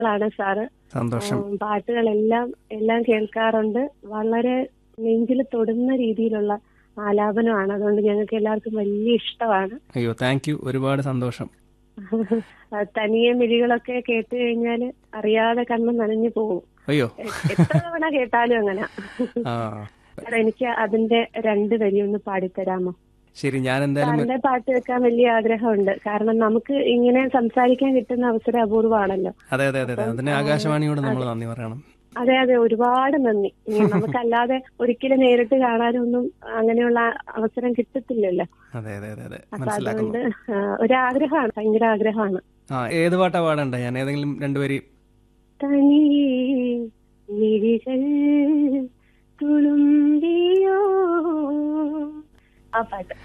ാണ് സാറ് സന്തോഷം ഉം, പാട്ടുകളെല്ലാം എല്ലാം കേൾക്കാറുണ്ട് വളരെ നെഞ്ചിൽ തൊടുന്ന രീതിയിലുള്ള ആലാപനമാണ് അതുകൊണ്ട് ഞങ്ങൾക്ക് എല്ലാവർക്കും വലിയ ഇഷ്ടമാണ് അയ്യോ താങ്ക് യു ഒരുപാട് സന്തോഷം തനിയെ മിഴികളൊക്കെ കേട്ട് കഴിഞ്ഞാൽ അറിയാതെ കണ്ണ് നനഞ്ഞു പോകും അയ്യോ എ- എത്ര തവണ കേട്ടാലും അങ്ങനെ ആ എനിക്ക് അതിന്റെ രണ്ട് വരി ഒന്ന് പാടിത്തരാമോ ശരി ഞാൻ എന്തായാലും സാറിന്റെ പാട്ട് കേൾക്കാൻ വലിയ ആഗ്രഹമുണ്ട് കാരണം നമുക്ക് ഇങ്ങനെ സംസാരിക്കാൻ കിട്ടുന്ന അവസരം അപൂർവമാണല്ലോ അതെ അതെ അതെ അതെ അതിന് ആകാശവാണിയോട് നമ്മൾ നന്ദി പറയണം അതെ അതെ ഒരുപാട് നന്ദി ഇനി നമുക്കല്ലാതെ ഒരിക്കലും നേരിട്ട് കാണാനൊന്നും അങ്ങനെയുള്ള അവസരം കിട്ടത്തില്ലല്ലോ അതെ അതെ അതെ അതെ അപ്പൊ മനസ്സിലാക്കുന്നു അതുകൊണ്ട് ആ, ഒരാഗ്രഹമാണ് ഭയങ്കര ആഗ്രഹമാണ് ആ ഏത് പാട്ടാ പാടണ്ട ഞാൻ ഏതെങ്കിലും രണ്ടുപേരി തനിയേ മിഴികൾ തുളുമ്പിയോ ആ പാട്ട്